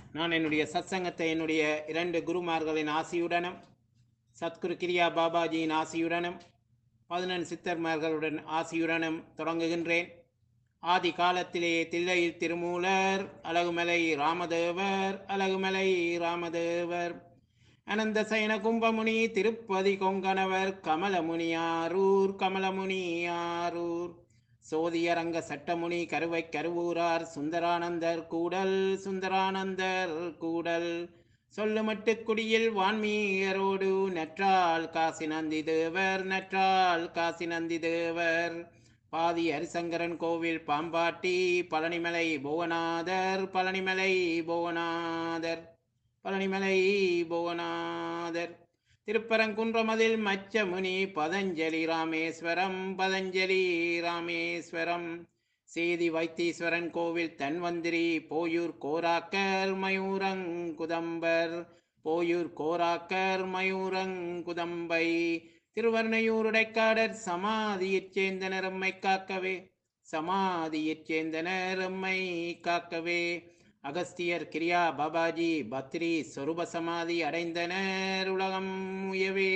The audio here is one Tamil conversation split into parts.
நான் என்னுடைய சத்சங்கத்தை என்னுடைய இரண்டு குருமார்களின் ஆசியுடனும் சத்குரு கிரியா பாபாஜியின் ஆசியுடனும் பதினெண் சித்தர்மார்களுடன் ஆசியுடனும் தொடங்குகின்றேன் ஆதி காலத்திலேயே தில்லையில் திருமூலர் அழகுமலை ராமதேவர் அழகுமலை ராமதேவர் அனந்த சயன கும்பமுனி திருப்பதி கொங்கணவர் கமலமுனியாரூர் கமலமுனியாரூர் சோதியரங்க சட்டமுனி கருவை கருவூரார் சுந்தரானந்தர் கூடல் சுந்தரானந்தர் கூடல் சொல்லுமட்டு குடியில் வான்மீயரோடு நற்றால் காசி நந்தி தேவர் நற்றால் காசி நந்தி தேவர் பாதி ஹரிசங்கரன் கோவில் பாம்பாட்டி பழனிமலை புவனாதர் பழனிமலை புவனாதர் பழனிமலை புவனாதர் திருப்பரங்குன்றமதில் மச்சமுனி பதஞ்சலி ராமேஸ்வரம் பதஞ்சலி ராமேஸ்வரம் சேதி வைத்தீஸ்வரன் கோவில் தன்வந்திரி போயூர் கோராக்கர் மயூரங்குதம்பர் போயூர் கோராக்கர் மயூரங்குதம்பை திருவர்ணையூருடைக்காடர் சமாதியைச் சேர்ந்தனர் எம்மை காக்கவே சமாதியைச் சேர்ந்தனர் எம்மை காக்கவே அகஸ்தியர் கிரியா பாபாஜி பத்ரி சொரூப சமாதி அடைந்தனர் உலகம் உயவே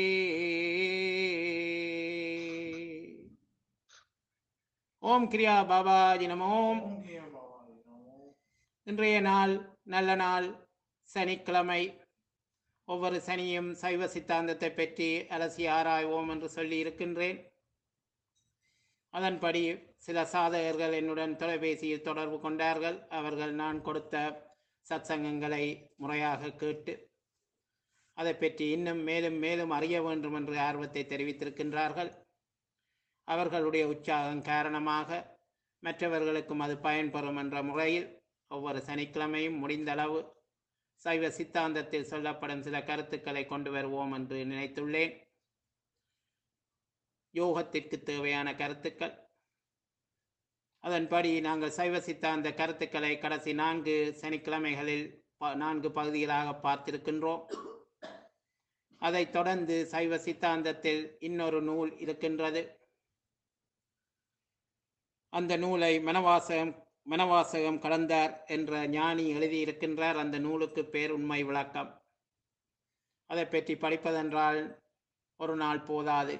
ஓம் கிரியா பாபாஜி நமோ இன்றைய நாள் நல்ல நாள் சனிக்கிழமை ஒவ்வொரு சனியும் சைவ சித்தாந்தத்தை பற்றி அலசி ஆராய்வோம் என்று சொல்லி இருக்கின்றேன் அதன்படி சில சாதகர்கள் என்னுடன் தொலைபேசியில் தொடர்பு கொண்டார்கள் அவர்கள் நான் கொடுத்த சத்சங்கங்களை முறையாக கேட்டு அதை பற்றி இன்னும் மேலும் மேலும் அறிய வேண்டும் என்று ஆர்வத்தை தெரிவித்திருக்கின்றார்கள் அவர்களுடைய உற்சாகம் காரணமாக மற்றவர்களுக்கும் அது பயன்பெறும் என்ற முறையில் ஒவ்வொரு சனிக்கிழமையும் முடிந்தளவு சைவ சித்தாந்தத்தில் சொல்லப்படும் சில கருத்துக்களை கொண்டு வருவோம் என்று நினைத்துள்ளேன் யோகத்திற்கு தேவையான கருத்துக்கள் அதன்படி நாங்கள் சைவ சித்தாந்த கருத்துக்களை கடைசி நான்கு சனிக்கிழமைகளில் ப- நான்கு பகுதிகளாக பார்த்திருக்கின்றோம் அதைத் தொடர்ந்து சைவ சித்தாந்தத்தில் இன்னொரு நூல் இருக்கின்றது அந்த நூலை மனவாசகம் மனவாசகம் கடந்தார் என்ற ஞானி எழுதியிருக்கின்றார் அந்த நூலுக்கு பேர் உண்மை விளக்கம் அதை பற்றி படிப்பதென்றால் ஒரு நாள் போதாது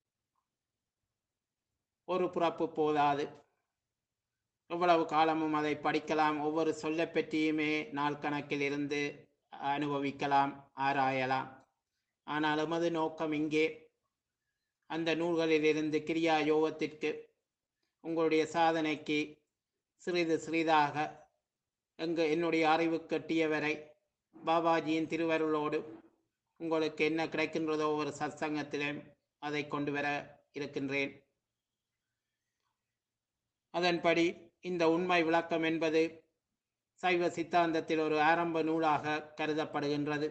ஒரு பிறப்பு போதாது எவ்வளவு காலமும் அதை படிக்கலாம் ஒவ்வொரு சொல்லை பற்றியுமே நாள் கணக்கில் இருந்து அனுபவிக்கலாம் ஆராயலாம் ஆனால் எமது நோக்கம் இங்கே அந்த நூல்களிலிருந்து கிரியா யோகத்திற்கு உங்களுடைய சாதனைக்கு சிறிது சிறிதாக எங்க என்னுடைய அறிவு கட்டியவரை பாபாஜியின் திருவருளோடு உங்களுக்கு என்ன கிடைக்கின்றதோ ஒரு சத்சங்கத்திலும் அதை கொண்டு வர இருக்கின்றேன் அதன்படி இந்த உண்மை விளக்கம் என்பது சைவ சித்தாந்தத்தில் ஒரு ஆரம்ப நூலாக கருதப்படுகின்றது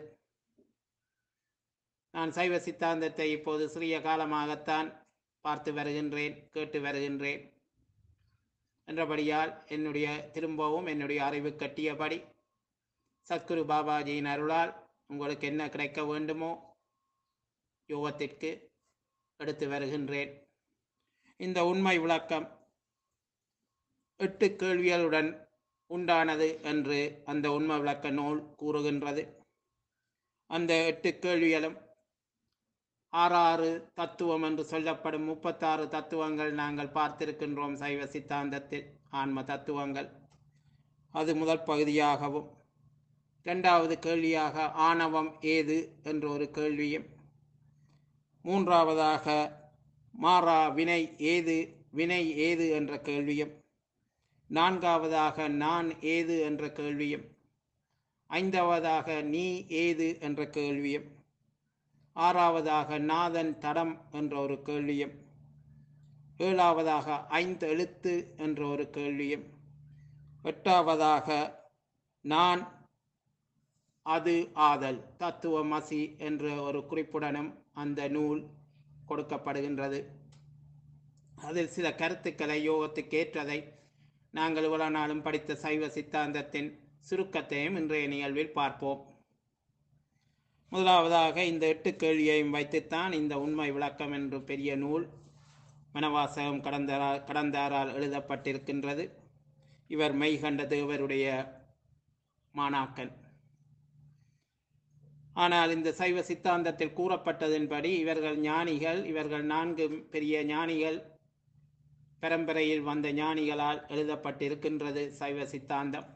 நான் சைவ சித்தாந்தத்தை இப்போது சிறிய காலமாகத்தான் பார்த்து வருகின்றேன் கேட்டு வருகின்றேன் என்றபடியால் என்னுடைய திரும்பவும் என்னுடைய அறிவு கட்டியபடி சத்குரு பாபாஜியின் அருளால் உங்களுக்கு என்ன கிடைக்க வேண்டுமோ யோகத்திற்கு எடுத்து வருகின்றேன் இந்த உண்மை விளக்கம் எட்டு கேள்விகளுடன் உண்டானது என்று அந்த உண்மை விளக்க நூல் கூறுகின்றது அந்த எட்டு கேள்விகளும் ஆறாறு தத்துவம் என்று சொல்லப்படும் முப்பத்தாறு தத்துவங்கள் நாங்கள் பார்த்திருக்கின்றோம் சைவ சித்தாந்தத்தில் ஆன்ம தத்துவங்கள் அது முதல் பகுதியாகவும் இரண்டாவது கேள்வியாக ஆணவம் ஏது என்ற ஒரு கேள்வியும் மூன்றாவதாக மாறா வினை ஏது வினை ஏது என்ற கேள்வியும் நான்காவதாக நான் ஏது என்ற கேள்வியும் ஐந்தாவதாக நீ ஏது என்ற கேள்வியும் ஆறாவதாக நாதன் தடம் என்ற ஒரு கேள்வியும் ஏழாவதாக ஐந்து எழுத்து என்ற ஒரு கேள்வியும் எட்டாவதாக நான் அது ஆதல் தத்துவமசி என்ற ஒரு குறிப்புடனும் அந்த நூல் கொடுக்கப்படுகின்றது அதில் சில கருத்துக்களை யோகத்துக்கு ஏற்றதை நாங்கள் இவ்வளவு நாளும் படித்த சைவ சித்தாந்தத்தின் சுருக்கத்தையும் இன்றைய நிகழ்வில் பார்ப்போம் முதலாவதாக இந்த எட்டு கேள்வியையும் வைத்துத்தான் இந்த உண்மை விளக்கம் என்று பெரிய நூல் மனவாசகம் கடந்தாரா கடந்தாரால் எழுதப்பட்டிருக்கின்றது இவர் மெய்கண்ட தேவருடைய மாணாக்கன் ஆனால் இந்த சைவ சித்தாந்தத்தில் கூறப்பட்டதின்படி இவர்கள் ஞானிகள் இவர்கள் நான்கு பெரிய ஞானிகள் பரம்பரையில் வந்த ஞானிகளால் எழுதப்பட்டிருக்கின்றது சைவ சித்தாந்தம்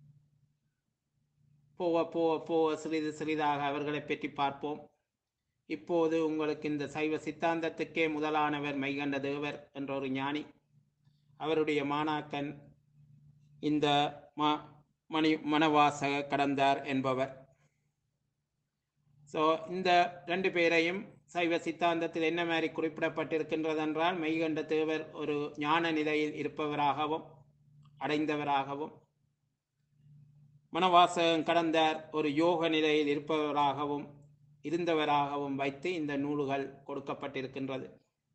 போக போக போக சிறிது சிறிதாக அவர்களை பற்றி பார்ப்போம் இப்போது உங்களுக்கு இந்த சைவ சித்தாந்தத்துக்கே முதலானவர் மைகண்ட தேவர் என்ற ஒரு ஞானி அவருடைய மாணாக்கன் இந்த ம மணி மணவாசக கடந்தார் என்பவர் ஸோ இந்த ரெண்டு பேரையும் சைவ சித்தாந்தத்தில் என்ன மாதிரி குறிப்பிடப்பட்டிருக்கின்றது என்றால் மெய்கண்ட தேவர் ஒரு ஞான நிலையில் இருப்பவராகவும் அடைந்தவராகவும் மனவாசகம் கடந்தார் ஒரு யோக நிலையில் இருப்பவராகவும் இருந்தவராகவும் வைத்து இந்த நூல்கள் கொடுக்கப்பட்டிருக்கின்றது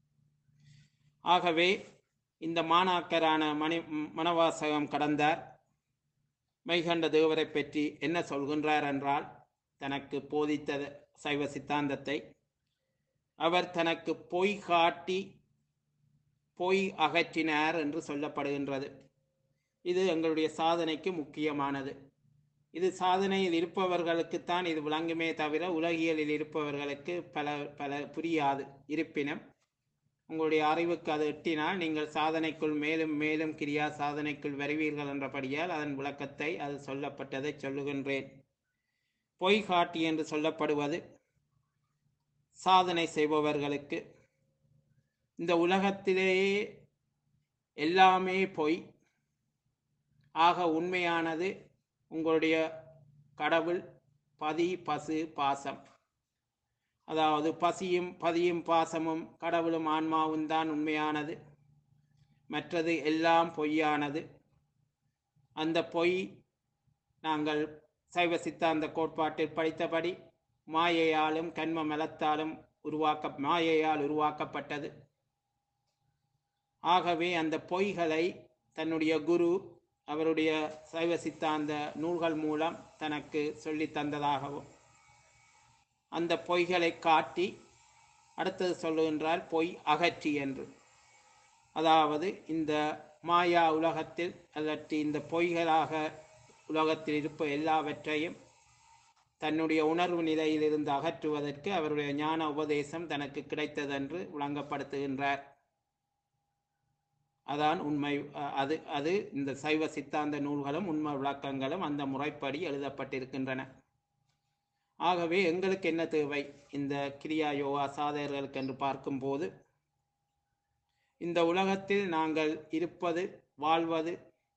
ஆகவே இந்த மாணாக்கரான மணி மனவாசகம் கடந்தார் மைகண்ட தேவரை பற்றி என்ன சொல்கின்றார் என்றால் தனக்கு போதித்த சைவ சித்தாந்தத்தை அவர் தனக்கு பொய் காட்டி பொய் அகற்றினார் என்று சொல்லப்படுகின்றது இது எங்களுடைய சாதனைக்கு முக்கியமானது இது சாதனையில் இருப்பவர்களுக்குத்தான் இது விளங்குமே தவிர உலகியலில் இருப்பவர்களுக்கு பல பல புரியாது இருப்பினும் உங்களுடைய அறிவுக்கு அது எட்டினால் நீங்கள் சாதனைக்குள் மேலும் மேலும் கிரியா சாதனைக்குள் வருவீர்கள் என்றபடியால் அதன் விளக்கத்தை அது சொல்லப்பட்டதை சொல்லுகின்றேன் பொய் காட்டி என்று சொல்லப்படுவது சாதனை செய்பவர்களுக்கு இந்த உலகத்திலேயே எல்லாமே பொய் ஆக உண்மையானது உங்களுடைய கடவுள் பதி பசு பாசம் அதாவது பசியும் பதியும் பாசமும் கடவுளும் ஆன்மாவும் தான் உண்மையானது மற்றது எல்லாம் பொய்யானது அந்த பொய் நாங்கள் சைவ சித்தாந்த கோட்பாட்டில் படித்தபடி மாயையாலும் கண்ம மலத்தாலும் உருவாக்க மாயையால் உருவாக்கப்பட்டது ஆகவே அந்த பொய்களை தன்னுடைய குரு அவருடைய சைவ சித்தாந்த நூல்கள் மூலம் தனக்கு சொல்லி தந்ததாகவும் அந்த பொய்களை காட்டி அடுத்தது சொல்லுகின்றால் பொய் அகற்றி என்று அதாவது இந்த மாயா உலகத்தில் அதற்கு இந்த பொய்களாக உலகத்தில் இருப்ப எல்லாவற்றையும் தன்னுடைய உணர்வு நிலையில் இருந்து அகற்றுவதற்கு அவருடைய ஞான உபதேசம் தனக்கு கிடைத்ததென்று விளங்கப்படுத்துகின்றார் அதான் உண்மை அது அது இந்த சைவ சித்தாந்த நூல்களும் உண்மை விளக்கங்களும் அந்த முறைப்படி எழுதப்பட்டிருக்கின்றன ஆகவே எங்களுக்கு என்ன தேவை இந்த கிரியா யோகா சாதகர்களுக்கு என்று பார்க்கும்போது இந்த உலகத்தில் நாங்கள் இருப்பது வாழ்வது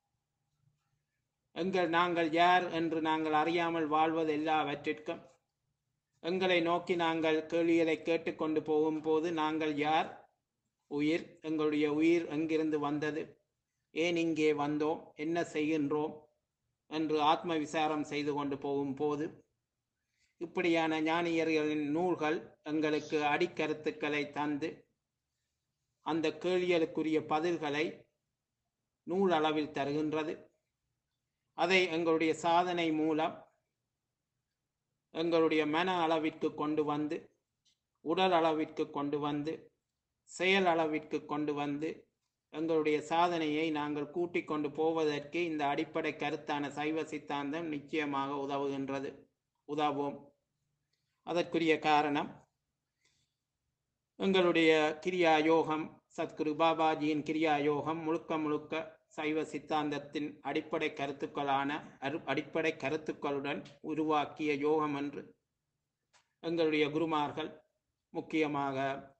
எங்கள் நாங்கள் யார் என்று நாங்கள் அறியாமல் வாழ்வது எல்லாவற்றிற்கும் எங்களை நோக்கி நாங்கள் கேள்விகளை கேட்டுக்கொண்டு போகும்போது நாங்கள் யார் உயிர் எங்களுடைய உயிர் எங்கிருந்து வந்தது ஏன் இங்கே வந்தோம் என்ன செய்கின்றோம் என்று ஆத்ம விசாரம் செய்து கொண்டு போகும்போது இப்படியான ஞானியர்களின் நூல்கள் எங்களுக்கு அடிக்கருத்துக்களை தந்து அந்த கேள்விகளுக்குரிய பதில்களை நூல் அளவில் தருகின்றது அதை எங்களுடைய சாதனை மூலம் எங்களுடைய மன அளவிற்கு கொண்டு வந்து உடல் அளவிற்கு கொண்டு வந்து செயல் அளவிற்கு கொண்டு வந்து எங்களுடைய சாதனையை நாங்கள் கூட்டிக் கொண்டு போவதற்கு இந்த அடிப்படை கருத்தான சைவ சித்தாந்தம் நிச்சயமாக உதவுகின்றது உதவும் அதற்குரிய காரணம் எங்களுடைய கிரியா யோகம் சத்குரு பாபாஜியின் கிரியா யோகம் முழுக்க முழுக்க சைவ சித்தாந்தத்தின் அடிப்படை கருத்துக்களான அடிப்படை கருத்துக்களுடன் உருவாக்கிய யோகம் என்று எங்களுடைய குருமார்கள் முக்கியமாக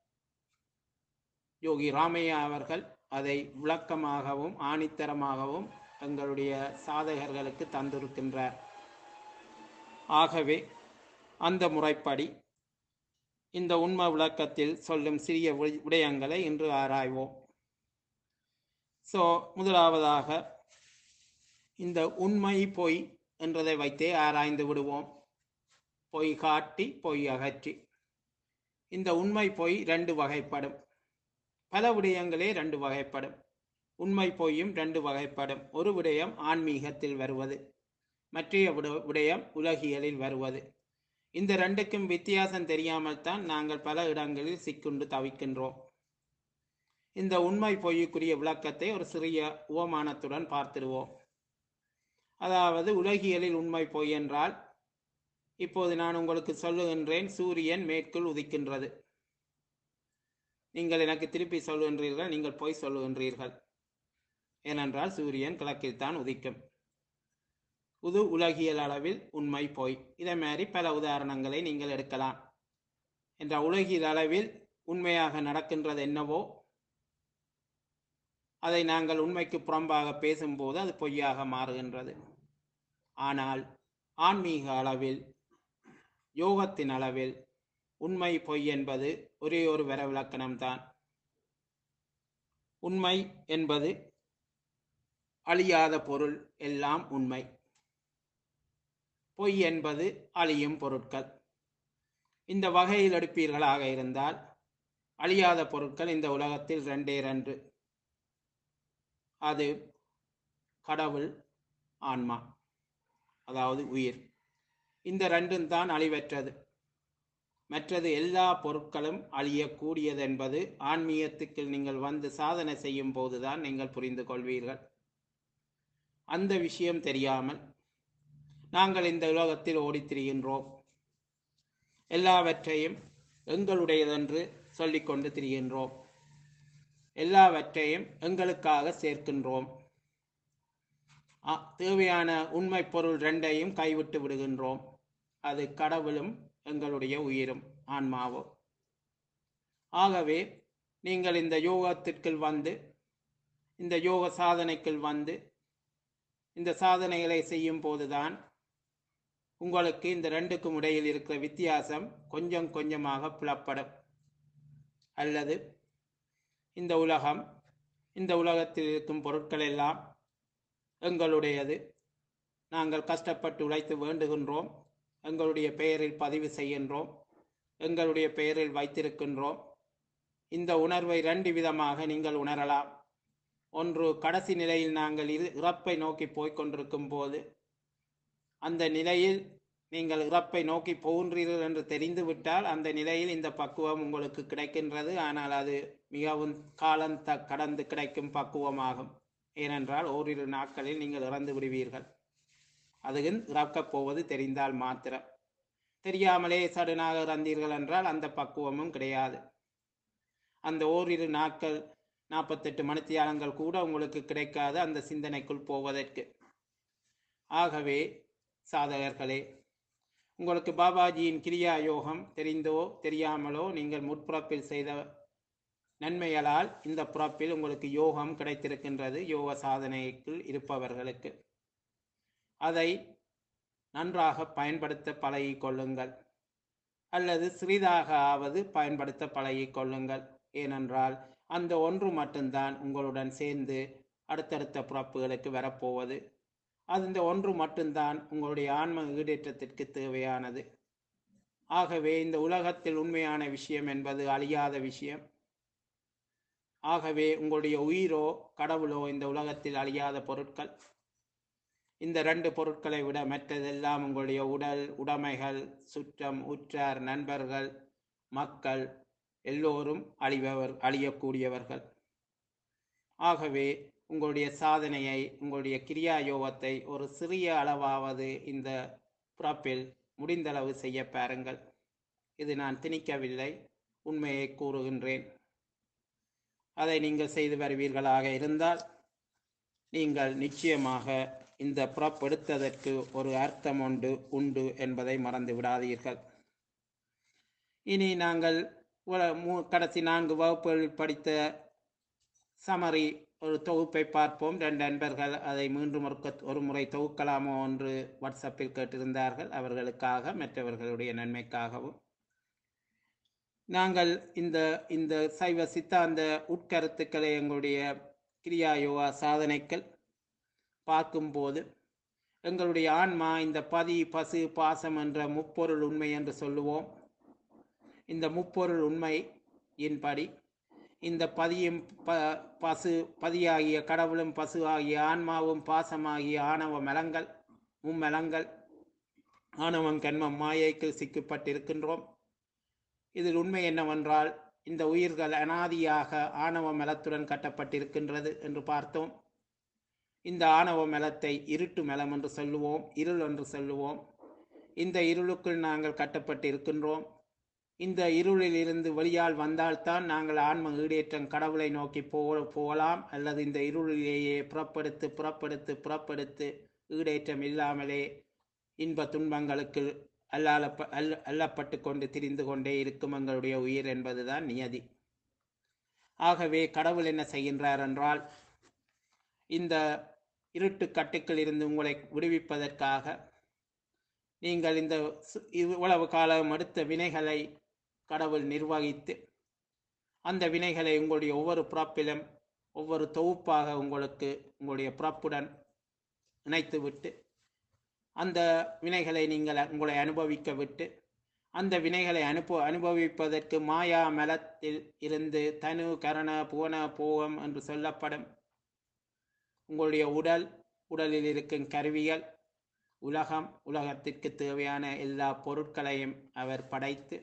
யோகி ராமையா அவர்கள் அதை விளக்கமாகவும் ஆணித்தரமாகவும் எங்களுடைய சாதகர்களுக்கு தந்திருக்கின்றார் ஆகவே அந்த முறைப்படி இந்த உண்மை விளக்கத்தில் சொல்லும் சிறிய விடயங்களை இன்று ஆராய்வோம் ஸோ முதலாவதாக இந்த உண்மை பொய் என்றதை வைத்தே ஆராய்ந்து விடுவோம் பொய் காட்டி பொய் அகற்றி இந்த உண்மை பொய் ரெண்டு வகைப்படும் பல விடயங்களே ரெண்டு வகைப்படும் உண்மை பொய்யும் ரெண்டு வகைப்படும் ஒரு விடயம் ஆன்மீகத்தில் வருவது மற்றைய விடயம் உலகியலில் வருவது இந்த ரெண்டுக்கும் வித்தியாசம் தெரியாமல் தான் நாங்கள் பல இடங்களில் சிக்குண்டு தவிக்கின்றோம் இந்த உண்மை பொய்யுக்குரிய விளக்கத்தை ஒரு சிறிய உவமானத்துடன் பார்த்திடுவோம் அதாவது உலகியலில் உண்மை பொய் என்றால் இப்போது நான் உங்களுக்கு சொல்லுகின்றேன் சூரியன் மேற்குள் உதிக்கின்றது நீங்கள் எனக்கு திருப்பி சொல்லுகின்றீர்கள் நீங்கள் பொய் சொல்லுகின்றீர்கள் ஏனென்றால் சூரியன் கிழக்கில் தான் உதிக்கும் இது உலகியல் அளவில் உண்மை பொய் இதை மாதிரி பல உதாரணங்களை நீங்கள் எடுக்கலாம் என்ற உலகியல் அளவில் உண்மையாக நடக்கின்றது என்னவோ அதை நாங்கள் உண்மைக்கு புறம்பாக பேசும்போது அது பொய்யாக மாறுகின்றது ஆனால் ஆன்மீக அளவில் யோகத்தின் அளவில் உண்மை பொய் என்பது ஒரே ஒரு வரவிலக்கணம்தான் உண்மை என்பது அழியாத பொருள் எல்லாம் உண்மை பொய் என்பது அழியும் பொருட்கள் இந்த வகையில் எடுப்பீர்களாக இருந்தால் அழியாத பொருட்கள் இந்த உலகத்தில் ரெண்டே ரெண்டு அது கடவுள் ஆன்மா அதாவது உயிர் இந்த ரெண்டும் தான் அழிவற்றது மற்றது எல்லா பொருட்களும் அழியக்கூடியது என்பது ஆன்மீகத்துக்கு நீங்கள் வந்து சாதனை செய்யும் போதுதான் நீங்கள் புரிந்து கொள்வீர்கள் அந்த விஷயம் தெரியாமல் நாங்கள் இந்த உலகத்தில் ஓடித் திரிகின்றோம் எல்லாவற்றையும் எங்களுடையதென்று சொல்லிக்கொண்டு திரிகின்றோம் எல்லாவற்றையும் எங்களுக்காக சேர்க்கின்றோம் அ, தேவையான உண்மை பொருள் ரெண்டையும் கைவிட்டு விடுகின்றோம் அது கடவுளும் எங்களுடைய உயிரும் ஆன்மாவும் ஆகவே நீங்கள் இந்த யோகத்திற்குள் வந்து இந்த யோக சாதனைக்குள் வந்து இந்த சாதனைகளை செய்யும் போதுதான் உங்களுக்கு இந்த ரெண்டுக்கும் இடையில் இருக்கிற வித்தியாசம் கொஞ்சம் கொஞ்சமாக புலப்படும் அல்லது இந்த உலகம் இந்த உலகத்தில் இருக்கும் பொருட்கள் எல்லாம் எங்களுடையது நாங்கள் கஷ்டப்பட்டு உழைத்து வேண்டுகின்றோம் எங்களுடைய பெயரில் பதிவு செய்கின்றோம் எங்களுடைய பெயரில் வைத்திருக்கின்றோம் இந்த உணர்வை ரெண்டு விதமாக நீங்கள் உணரலாம் ஒன்று கடைசி நிலையில் நாங்கள் இரு இறப்பை நோக்கி போய்க் கொண்டிருக்கும் போது அந்த நிலையில் நீங்கள் இறப்பை நோக்கி போகின்றீர்கள் என்று தெரிந்துவிட்டால் அந்த நிலையில் இந்த பக்குவம் உங்களுக்கு கிடைக்கின்றது ஆனால் அது மிகவும் காலம் த கடந்து கிடைக்கும் பக்குவமாகும் ஏனென்றால் ஓரிரு நாட்களில் நீங்கள் இறந்து விடுவீர்கள் அதுவும் இறக்கப் போவது தெரிந்தால் மாத்திரம் தெரியாமலே சடனாக இறந்தீர்கள் என்றால் அந்த பக்குவமும் கிடையாது அந்த ஓரிரு நாட்கள் நாற்பத்தெட்டு மணித்தியாலங்கள் கூட உங்களுக்கு கிடைக்காது அந்த சிந்தனைக்குள் போவதற்கு ஆகவே சாதகர்களே உங்களுக்கு பாபாஜியின் கிரியா யோகம் தெரிந்தோ தெரியாமலோ நீங்கள் முற்பிறப்பில் செய்த நன்மைகளால் இந்த பிறப்பில் உங்களுக்கு யோகம் கிடைத்திருக்கின்றது யோக சாதனைக்குள் இருப்பவர்களுக்கு அதை நன்றாக பயன்படுத்த பழகிக் கொள்ளுங்கள் அல்லது சிறிதாக ஆவது பயன்படுத்த பழகிக் கொள்ளுங்கள் ஏனென்றால் அந்த ஒன்று மட்டும்தான் உங்களுடன் சேர்ந்து அடுத்தடுத்த பிறப்புகளுக்கு வரப்போவது அது இந்த ஒன்று மட்டும்தான் உங்களுடைய ஆன்ம ஈடேற்றத்திற்கு தேவையானது ஆகவே இந்த உலகத்தில் உண்மையான விஷயம் என்பது அழியாத விஷயம் ஆகவே உங்களுடைய உயிரோ கடவுளோ இந்த உலகத்தில் அழியாத பொருட்கள் இந்த ரெண்டு பொருட்களை விட மற்றதெல்லாம் உங்களுடைய உடல் உடைமைகள் சுற்றம் உற்றார் நண்பர்கள் மக்கள் எல்லோரும் அழிபவர் அழியக்கூடியவர்கள் ஆகவே உங்களுடைய சாதனையை உங்களுடைய கிரியா யோகத்தை ஒரு சிறிய அளவாவது இந்த பிறப்பில் முடிந்தளவு செய்ய பாருங்கள் இது நான் திணிக்கவில்லை உண்மையை கூறுகின்றேன் அதை நீங்கள் செய்து வருவீர்களாக இருந்தால் நீங்கள் நிச்சயமாக இந்த புறப்படுத்ததற்கு ஒரு அர்த்தம் உண்டு உண்டு என்பதை மறந்து விடாதீர்கள் இனி நாங்கள் உல- மூ- கடைசி நான்கு வகுப்புகளில் படித்த சமரி ஒரு தொகுப்பை பார்ப்போம் ரெண்டு நண்பர்கள் அதை மீண்டும் ஒரு கத்- ஒரு முறை தொகுக்கலாமோ என்று வாட்ஸ்அப்பில் கேட்டிருந்தார்கள் அவர்களுக்காக மற்றவர்களுடைய நன்மைக்காகவும் நாங்கள் இந்த இந்த சைவ சித்தாந்த உட்கருத்துக்களை எங்களுடைய கிரியா யோகா சாதனைகள் பார்க்கும்போது எங்களுடைய ஆன்மா இந்த பதி பசு பாசம் என்ற முப்பொருள் உண்மை என்று சொல்லுவோம் இந்த முப்பொருள் உண்மையின்படி இந்த பதியும் ப பசு பதியாகிய கடவுளும் பசு ஆகிய ஆன்மாவும் பாசமாகிய ஆணவ மலங்கள் மும்மலங்கள் ஆணவம் கண்மம் மாயைக்கு சிக்கப்பட்டிருக்கின்றோம் இதில் உண்மை என்னவென்றால் இந்த உயிர்கள் அனாதியாக ஆணவ மலத்துடன் கட்டப்பட்டிருக்கின்றது என்று பார்த்தோம் இந்த ஆணவ மலத்தை இருட்டு மலம் என்று சொல்லுவோம் இருள் என்று சொல்லுவோம் இந்த இருளுக்குள் நாங்கள் கட்டப்பட்டு இருக்கின்றோம் இந்த இருளில் இருந்து வெளியால் வந்தால்தான் நாங்கள் ஆன்ம ஈடேற்றம் கடவுளை நோக்கி போ போகலாம் அல்லது இந்த இருளிலேயே புறப்படுத்து புறப்படுத்து புறப்படுத்து ஈடேற்றம் இல்லாமலே இன்ப துன்பங்களுக்கு அல்லால அல்ல அல்லப்பட்டு கொண்டு திரிந்து கொண்டே இருக்கும் எங்களுடைய உயிர் என்பதுதான் நியதி ஆகவே கடவுள் என்ன செய்கின்றார் என்றால் இந்த இருட்டு கட்டுக்கள் இருந்து உங்களை விடுவிப்பதற்காக நீங்கள் இந்த சு- இவ்வளவு காலம் எடுத்த வினைகளை கடவுள் நிர்வகித்து அந்த வினைகளை உங்களுடைய ஒவ்வொரு பிறப்பிலும் ஒவ்வொரு தொகுப்பாக உங்களுக்கு உங்களுடைய பிறப்புடன் இணைத்து விட்டு அந்த வினைகளை நீங்கள் உங்களை அனுபவிக்க விட்டு அந்த வினைகளை அனுபவ அனுபவிப்பதற்கு மாயா மலத்தில் இருந்து தனு கரண புவன போகம் என்று சொல்லப்படும் உங்களுடைய உடல் உடலில் இருக்கும் கருவிகள் உலகம் உலகத்திற்கு தேவையான எல்லா பொருட்களையும் அவர் படைத்து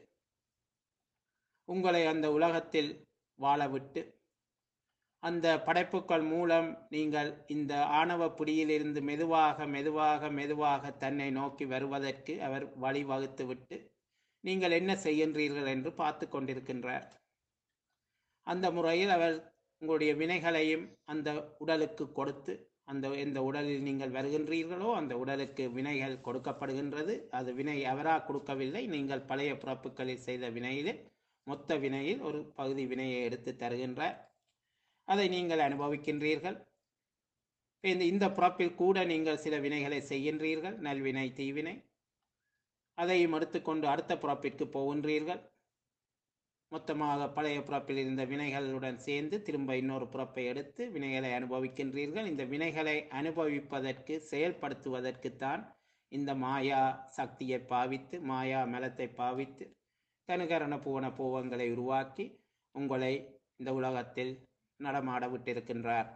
உங்களை அந்த உலகத்தில் வாழவிட்டு அந்த படைப்புக்கள் மூலம் நீங்கள் இந்த ஆணவ பிடியிலிருந்து மெதுவாக மெதுவாக மெதுவாக தன்னை நோக்கி வருவதற்கு அவர் வழிவகுத்து விட்டு நீங்கள் என்ன செய்கின்றீர்கள் என்று பார்த்து கொண்டிருக்கின்றார் அந்த முறையில் அவர் உங்களுடைய வினைகளையும் அந்த உடலுக்கு கொடுத்து அந்த எந்த உடலில் நீங்கள் வருகின்றீர்களோ அந்த உடலுக்கு வினைகள் கொடுக்கப்படுகின்றது அது வினை அவராக கொடுக்கவில்லை நீங்கள் பழைய பிறப்புகளில் செய்த வினையிலே மொத்த வினையில் ஒரு பகுதி வினையை எடுத்து தருகின்றார் அதை நீங்கள் அனுபவிக்கின்றீர்கள் இந்த இந்த பிறப்பில் கூட நீங்கள் சில வினைகளை செய்கின்றீர்கள் நல்வினை தீவினை அதையும் எடுத்துக்கொண்டு அடுத்த பிறப்பிற்கு போகின்றீர்கள் மொத்தமாக பழைய பிறப்பில் இருந்த வினைகளுடன் சேர்ந்து திரும்ப இன்னொரு பிறப்பை எடுத்து வினைகளை அனுபவிக்கின்றீர்கள் இந்த வினைகளை அனுபவிப்பதற்கு செயல்படுத்துவதற்குத்தான் இந்த மாயா சக்தியை பாவித்து மாயா மலத்தை பாவித்து தனுகரண பூவன பூவங்களை உருவாக்கி உங்களை இந்த உலகத்தில் நடமாட விட்டிருக்கின்றார்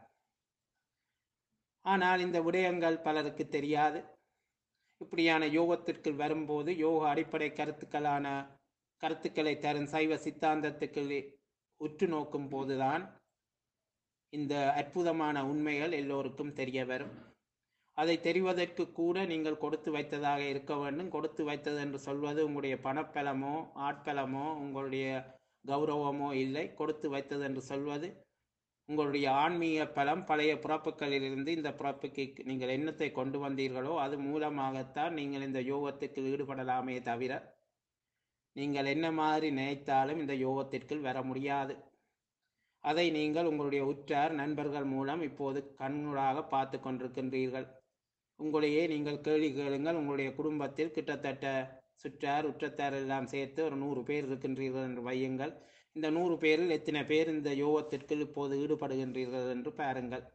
ஆனால் இந்த விடயங்கள் பலருக்கு தெரியாது இப்படியான யோகத்திற்கு வரும்போது யோக அடிப்படை கருத்துக்களான கருத்துக்களை தரும் சைவ சித்தாந்தத்துக்கு உற்று நோக்கும் போதுதான் இந்த அற்புதமான உண்மைகள் எல்லோருக்கும் தெரிய வரும் அதை தெரிவதற்கு கூட நீங்கள் கொடுத்து வைத்ததாக இருக்க வேண்டும் கொடுத்து வைத்தது என்று சொல்வது உங்களுடைய பணப்பலமோ ஆட்பலமோ உங்களுடைய கௌரவமோ இல்லை கொடுத்து வைத்தது என்று சொல்வது உங்களுடைய ஆன்மீக பலம் பழைய பிறப்புகளிலிருந்து இந்த பிறப்புக்கு நீங்கள் எண்ணத்தை கொண்டு வந்தீர்களோ அது மூலமாகத்தான் நீங்கள் இந்த யோகத்துக்கு ஈடுபடலாமே தவிர நீங்கள் என்ன மாதிரி நினைத்தாலும் இந்த யோகத்திற்குள் வர முடியாது அதை நீங்கள் உங்களுடைய உற்றார் நண்பர்கள் மூலம் இப்போது கண்கூடாக பார்த்து கொண்டிருக்கின்றீர்கள் உங்களையே நீங்கள் கேள்வி கேளுங்கள் உங்களுடைய குடும்பத்தில் கிட்டத்தட்ட சுற்றார் உற்றத்தார் எல்லாம் சேர்த்து ஒரு நூறு பேர் இருக்கின்றீர்கள் என்று வையுங்கள் இந்த நூறு பேரில் எத்தனை பேர் இந்த யோகத்திற்குள் இப்போது ஈடுபடுகின்றீர்கள் என்று பாருங்கள்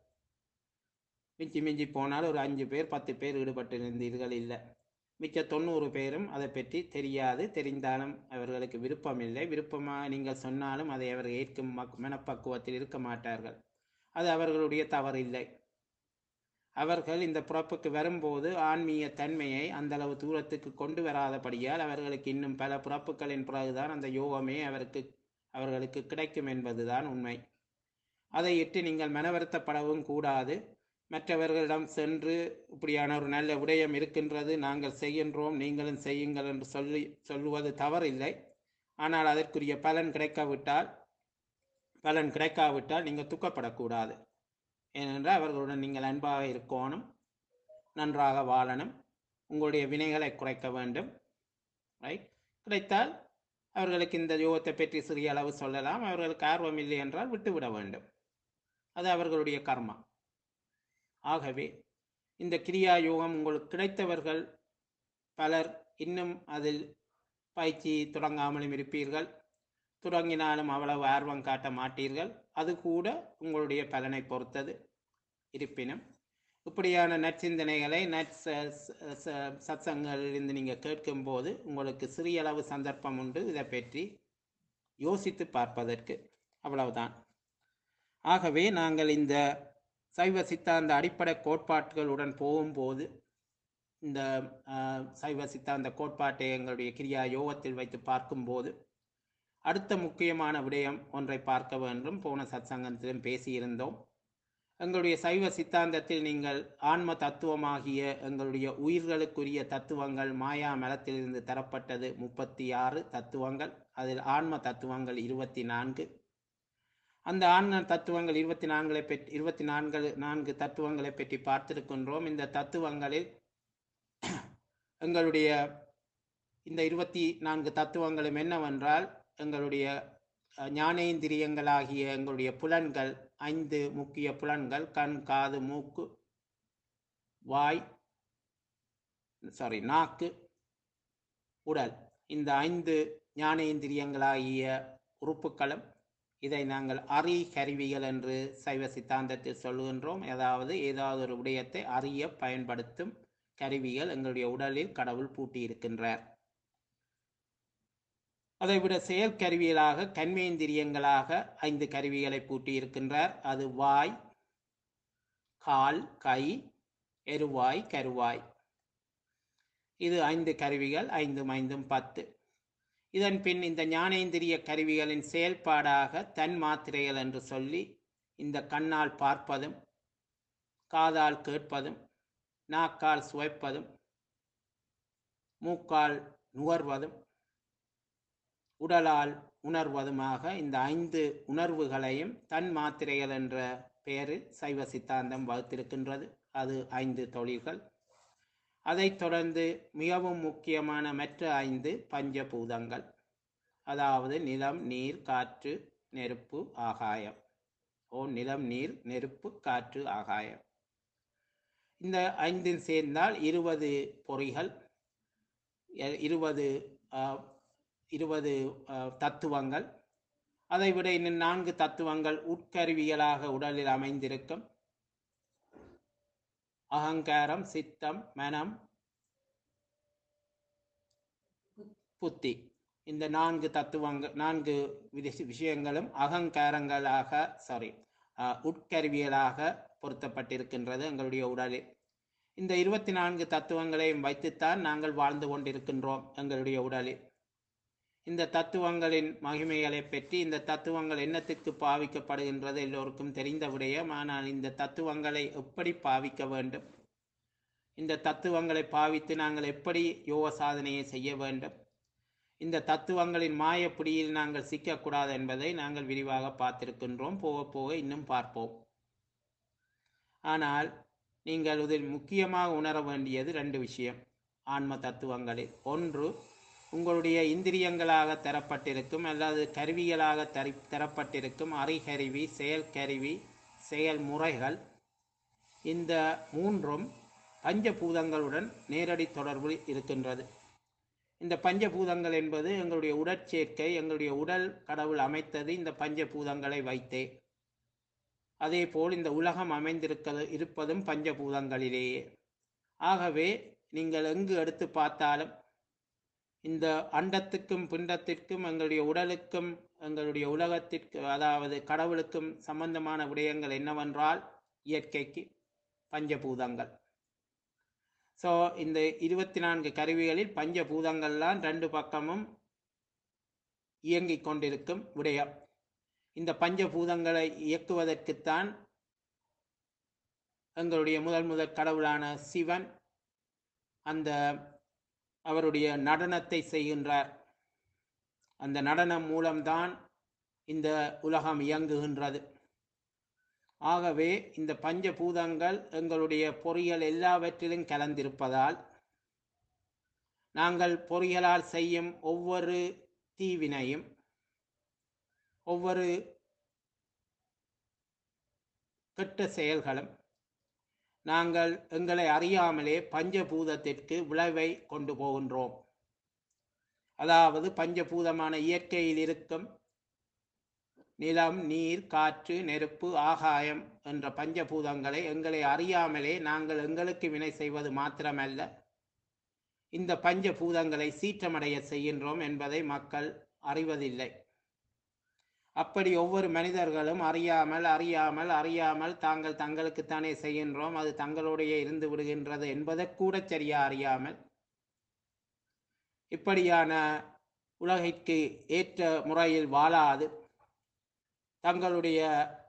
மிஞ்சி மிஞ்சி போனால் ஒரு அஞ்சு பேர் பத்து பேர் ஈடுபட்டிருந்தீர்கள் இல்லை மிச்ச தொண்ணூறு பேரும் அதை பற்றி தெரியாது தெரிந்தாலும் அவர்களுக்கு விருப்பம் இல்லை விருப்பமாக நீங்கள் சொன்னாலும் அதை அவர் ஏற்கும் மக்- மனப்பக்குவத்தில் இருக்க மாட்டார்கள் அது அவர்களுடைய தவறு இல்லை அவர்கள் இந்த பிறப்புக்கு வரும்போது ஆன்மீக தன்மையை அந்த அளவு தூரத்துக்கு கொண்டு வராதபடியால் அவர்களுக்கு இன்னும் பல பிறப்புகளின் பிறகுதான் அந்த யோகமே அவருக்கு அவர்களுக்கு கிடைக்கும் என்பதுதான் உண்மை அதை இட்டு நீங்கள் மனவருத்தப்படவும் கூடாது மற்றவர்களிடம் சென்று இப்படியான ஒரு நல்ல விடயம் இருக்கின்றது நாங்கள் செய்கின்றோம் நீங்களும் செய்யுங்கள் என்று சொல்லி சொல்லுவது தவறில்லை ஆனால் அதற்குரிய பலன் கிடைக்காவிட்டால் பலன் கிடைக்காவிட்டால் நீங்கள் துக்கப்படக்கூடாது ஏனென்றால் அவர்களுடன் நீங்கள் அன்பாக இருக்கணும் நன்றாக வாழணும் உங்களுடைய வினைகளை குறைக்க வேண்டும் ரைட் கிடைத்தால் அவர்களுக்கு இந்த யோகத்தை பற்றி சிறிய அளவு சொல்லலாம் அவர்களுக்கு ஆர்வம் இல்லை என்றால் விட்டுவிட வேண்டும் அது அவர்களுடைய கர்மா ஆகவே இந்த கிரியா யோகம் உங்களுக்கு கிடைத்தவர்கள் பலர் இன்னும் அதில் பயிற்சி தொடங்காமலும் இருப்பீர்கள் தொடங்கினாலும் அவ்வளவு ஆர்வம் காட்ட மாட்டீர்கள் அது கூட உங்களுடைய பலனை பொறுத்தது இருப்பினும் இப்படியான நற்சிந்தனைகளை நற் சத்சங்களிலிருந்து நீங்கள் கேட்கும்போது உங்களுக்கு சிறிய அளவு சந்தர்ப்பம் உண்டு இதை பற்றி யோசித்து பார்ப்பதற்கு அவ்வளவுதான் ஆகவே நாங்கள் இந்த சைவ சித்தாந்த அடிப்படை கோட்பாட்டுகளுடன் போகும்போது இந்த ஆஹ், சைவ சித்தாந்த கோட்பாட்டை எங்களுடைய கிரியா யோகத்தில் வைத்து பார்க்கும்போது அடுத்த முக்கியமான விடயம் ஒன்றை பார்க்க வேண்டும் போன சத்சங்கத்திலும் பேசியிருந்தோம் எங்களுடைய சைவ சித்தாந்தத்தில் நீங்கள் ஆன்ம தத்துவமாகிய எங்களுடைய உயிர்களுக்குரிய தத்துவங்கள் மாயா மலத்திலிருந்து தரப்பட்டது முப்பத்தி ஆறு தத்துவங்கள் அதில் ஆன்ம தத்துவங்கள் இருபத்தி நான்கு அந்த ஆன்ம தத்துவங்கள் இருபத்தி நான்களை பற்றி இருபத்தி நான்கு நான்கு தத்துவங்களை பற்றி பார்த்திருக்கின்றோம் இந்த தத்துவங்களில் எங்களுடைய இந்த இருபத்தி நான்கு தத்துவங்களும் என்னவென்றால் எங்களுடைய அஹ், ஞானேந்திரியங்களாகிய எங்களுடைய புலன்கள் ஐந்து முக்கிய புலன்கள் கண் காது மூக்கு வாய் சாரி நாக்கு உடல் இந்த ஐந்து ஞானேந்திரியங்களாகிய உறுப்புகளும் இதை நாங்கள் அறி கருவிகள் என்று சைவ சித்தாந்தத்தில் சொல்லுகின்றோம் அதாவது ஏதாவது ஒரு விடயத்தை அறிய பயன்படுத்தும் கருவிகள் எங்களுடைய உடலில் கடவுள் பூட்டி இருக்கின்றார் அதைவிட செயல் கருவிகளாக கண்மேந்திரியங்களாக ஐந்து கருவிகளை பூட்டி இருக்கின்றார் அது வாய் கால் கை எருவாய் கருவாய் இது ஐந்து கருவிகள் ஐந்தும் ஐந்தும் பத்து இதன் பின் இந்த ஞானேந்திரிய கருவிகளின் செயல்பாடாக தன் மாத்திரைகள் என்று சொல்லி இந்த கண்ணால் பார்ப்பதும் காதால் கேட்பதும் நாக்கால் சுவைப்பதும் மூக்கால் நுகர்வதும் உடலால் உணர்வதுமாக இந்த ஐந்து உணர்வுகளையும் தன் மாத்திரைகள் என்ற பெயரில் சைவ சித்தாந்தம் வகுத்திருக்கின்றது அது ஐந்து தொழில்கள் அதைத் தொடர்ந்து மிகவும் முக்கியமான மற்ற ஐந்து பஞ்சபூதங்கள் அதாவது நிலம் நீர் காற்று நெருப்பு ஆகாயம் ஓ நிலம் நீர் நெருப்பு காற்று ஆகாயம் இந்த ஐந்தில் சேர்ந்தால் இருபது பொறிகள் எ- இருபது ஆஹ், இருபது ஆஹ், தத்துவங்கள் அதைவிட இன்னும் நான்கு தத்துவங்கள் உட்கருவிகளாக உடலில் அமைந்திருக்கும் அகங்காரம் சித்தம் மனம் புத்தி இந்த நான்கு தத்துவங்கள் நான்கு விதி- விஷயங்களும் அகங்காரங்களாக சாரி உட்கருவியலாக பொருத்தப்பட்டிருக்கின்றது எங்களுடைய உடலில் இந்த இருபத்தி நான்கு தத்துவங்களையும் வைத்துத்தான் நாங்கள் வாழ்ந்து கொண்டிருக்கின்றோம் எங்களுடைய உடலில் இந்த தத்துவங்களின் மகிமைகளை பற்றி இந்த தத்துவங்கள் என்னத்திற்கு பாவிக்கப்படுகின்றது எல்லோருக்கும் தெரிந்த விடயம் ஆனால் இந்த தத்துவங்களை எப்படி பாவிக்க வேண்டும் இந்த தத்துவங்களை பாவித்து நாங்கள் எப்படி யோக சாதனையை செய்ய வேண்டும் இந்த தத்துவங்களின் மாயப்பிடியில் நாங்கள் சிக்கக்கூடாது என்பதை நாங்கள் விரிவாக பார்த்திருக்கின்றோம் போக போக இன்னும் பார்ப்போம் ஆனால் நீங்கள் இதில் முக்கியமாக உணர வேண்டியது ரெண்டு விஷயம் ஆன்ம தத்துவங்களில் ஒன்று உங்களுடைய இந்திரியங்களாக தரப்பட்டிருக்கும் அல்லது கருவிகளாக தரி தரப்பட்டிருக்கும் அறிகருவி செயல்கருவி செயல்முறைகள் இந்த மூன்றும் பஞ்சபூதங்களுடன் நேரடி தொடர்பில் இருக்கின்றது இந்த பஞ்சபூதங்கள் என்பது எங்களுடைய உடற்சேர்க்கை எங்களுடைய உடல் கடவுள் அமைத்தது இந்த பஞ்சபூதங்களை வைத்தே அதேபோல் இந்த உலகம் அமைந்திருக்கிறது இருப்பதும் பஞ்சபூதங்களிலேயே ஆகவே நீங்கள் எங்கு எடுத்து பார்த்தாலும் இந்த அண்டத்துக்கும் பிண்டத்திற்கும் எங்களுடைய உடலுக்கும் எங்களுடைய உலகத்திற்கு அதாவது கடவுளுக்கும் சம்பந்தமான விடயங்கள் என்னவென்றால் இயற்கைக்கு பஞ்சபூதங்கள் ஸோ இந்த இருபத்தி நான்கு கருவிகளில் பஞ்சபூதங்கள்லாம் ரெண்டு பக்கமும் இயங்கிக் கொண்டிருக்கும் விடயம் இந்த பஞ்சபூதங்களை இயக்குவதற்குத்தான் எங்களுடைய முதல் முதல் கடவுளான சிவன் அந்த அவருடைய நடனத்தை செய்கின்றார் அந்த நடனம் மூலம்தான் இந்த உலகம் இயங்குகின்றது ஆகவே இந்த பஞ்சபூதங்கள் எங்களுடைய பொறியியல் எல்லாவற்றிலும் கலந்திருப்பதால் நாங்கள் பொறியியலால் செய்யும் ஒவ்வொரு தீவினையும் ஒவ்வொரு கெட்ட செயல்களும் நாங்கள் எங்களை அறியாமலே பஞ்சபூதத்திற்கு விளைவை கொண்டு போகின்றோம் அதாவது பஞ்சபூதமான இயற்கையில் இருக்கும் நிலம் நீர் காற்று நெருப்பு ஆகாயம் என்ற பஞ்சபூதங்களை எங்களை அறியாமலே நாங்கள் எங்களுக்கு வினை செய்வது மாத்திரமல்ல இந்த பஞ்சபூதங்களை சீற்றமடைய செய்கின்றோம் என்பதை மக்கள் அறிவதில்லை அப்படி ஒவ்வொரு மனிதர்களும் அறியாமல் அறியாமல் அறியாமல் தாங்கள் தங்களுக்குத்தானே செய்கின்றோம் அது தங்களுடைய இருந்து விடுகின்றது என்பதை கூட சரியா அறியாமல் இப்படியான உலகிற்கு ஏற்ற முறையில் வாழாது தங்களுடைய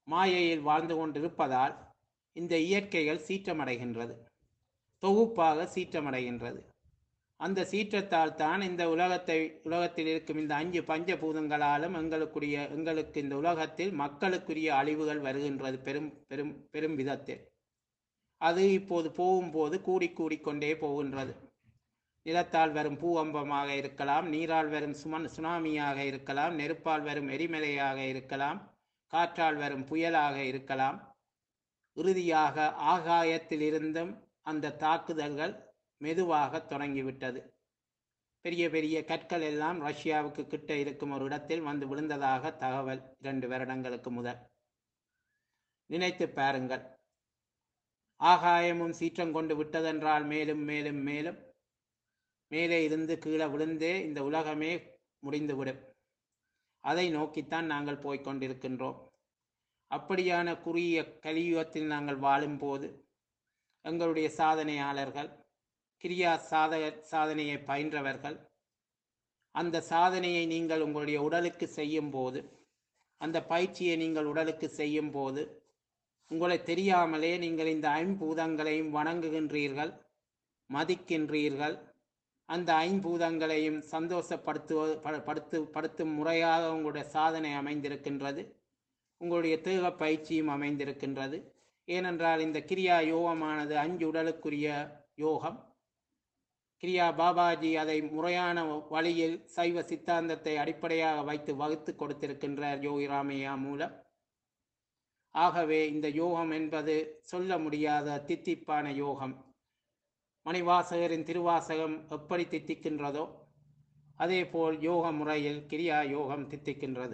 மாயையில் வாழ்ந்து கொண்டிருப்பதால் இந்த இயற்கைகள் சீற்றமடைகின்றது தொகுப்பாக சீற்றமடைகின்றது அந்த சீற்றத்தால் தான் இந்த உலகத்தை உலகத்தில் இருக்கும் இந்த அஞ்சு பஞ்சபூதங்களாலும் எங்களுக்குரிய எங்களுக்கு இந்த உலகத்தில் மக்களுக்குரிய அழிவுகள் வருகின்றது பெரும் பெரும் பெரும் விதத்தில் அது இப்போது போகும்போது கூடி கூடிக்கொண்டே போகின்றது நிலத்தால் வரும் பூகம்பமாக இருக்கலாம் நீரால் வரும் சுமன் சுனாமியாக இருக்கலாம் நெருப்பால் வரும் எரிமலையாக இருக்கலாம் காற்றால் வரும் புயலாக இருக்கலாம் இறுதியாக ஆகாயத்தில் இருந்தும் அந்த தாக்குதல்கள் மெதுவாக தொடங்கிவிட்டது பெரிய பெரிய கற்கள் எல்லாம் ரஷ்யாவுக்கு கிட்ட இருக்கும் ஒரு இடத்தில் வந்து விழுந்ததாக தகவல் இரண்டு வருடங்களுக்கு முதல் நினைத்து பாருங்கள் ஆகாயமும் சீற்றம் கொண்டு விட்டதென்றால் மேலும் மேலும் மேலும் மேலே இருந்து கீழே விழுந்தே இந்த உலகமே முடிந்துவிடும் அதை நோக்கித்தான் நாங்கள் போய்க் கொண்டிருக்கின்றோம் அப்படியான குறுகிய கலியுகத்தில் நாங்கள் வாழும்போது எங்களுடைய சாதனையாளர்கள் கிரியா சாத சாதனையை பயின்றவர்கள் அந்த சாதனையை நீங்கள் உங்களுடைய உடலுக்கு செய்யும் போது அந்த பயிற்சியை நீங்கள் உடலுக்கு செய்யும் போது உங்களை தெரியாமலே நீங்கள் இந்த ஐம்பூதங்களையும் வணங்குகின்றீர்கள் மதிக்கின்றீர்கள் அந்த ஐம்பூதங்களையும் சந்தோஷப்படுத்துவ ப- படுத்து படுத்தும் முறையாக உங்களுடைய சாதனை அமைந்திருக்கின்றது உங்களுடைய தேக பயிற்சியும் அமைந்திருக்கின்றது ஏனென்றால் இந்த கிரியா யோகமானது அஞ்சு உடலுக்குரிய யோகம் கிரியா பாபாஜி அதை முறையான வழியில் சைவ சித்தாந்தத்தை அடிப்படையாக வைத்து வகுத்து கொடுத்திருக்கின்றார் யோகி ராமையா மூலம் ஆகவே இந்த யோகம் என்பது சொல்ல முடியாத தித்திப்பான யோகம் மணிவாசகரின் திருவாசகம் எப்படி தித்திக்கின்றதோ அதேபோல் யோக முறையில் கிரியா யோகம் தித்திக்கின்றது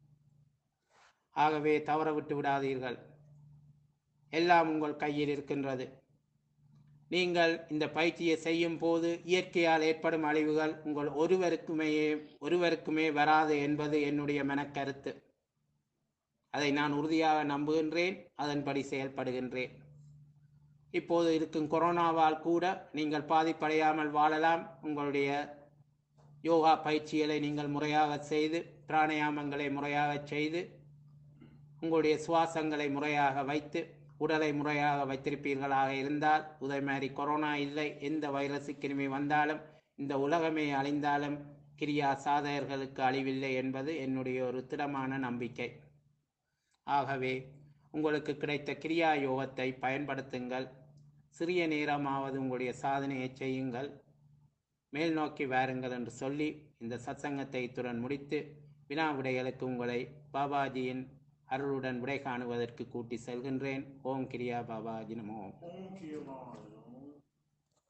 ஆகவே தவற விட்டு விடாதீர்கள் எல்லாம் உங்கள் கையில் இருக்கின்றது நீங்கள் இந்த பயிற்சியை செய்யும் போது இயற்கையால் ஏற்படும் அழிவுகள் உங்கள் ஒருவருக்குமே ஒருவருக்குமே வராது என்பது என்னுடைய மனக்கருத்து அதை நான் உறுதியாக நம்புகின்றேன் அதன்படி செயல்படுகின்றேன் இப்போது இருக்கும் கொரோனாவால் கூட நீங்கள் பாதிப்படையாமல் வாழலாம் உங்களுடைய யோகா பயிற்சிகளை நீங்கள் முறையாக செய்து பிராணாயாமங்களை முறையாக செய்து உங்களுடைய சுவாசங்களை முறையாக வைத்து உடலை முறையாக வைத்திருப்பீர்களாக இருந்தால் உதை மாதிரி கொரோனா இல்லை எந்த வைரஸ் கிருமி வந்தாலும் இந்த உலகமே அழிந்தாலும் கிரியா சாதகர்களுக்கு அழிவில்லை என்பது என்னுடைய ஒரு திடமான நம்பிக்கை ஆகவே உங்களுக்கு கிடைத்த கிரியா யோகத்தை பயன்படுத்துங்கள் சிறிய நேரமாவது உங்களுடைய சாதனையை செய்யுங்கள் மேல் நோக்கி வாருங்கள் என்று சொல்லி இந்த சத்சங்கத்தை இத்துடன் முடித்து வினா விடைகளுக்கு உங்களை பாபாஜியின் அருளுடன் விடை காணுவதற்கு கூட்டி செல்கின்றேன் ஓம் கிரியா பாபாஜி நமோ ஓம் கியமாய்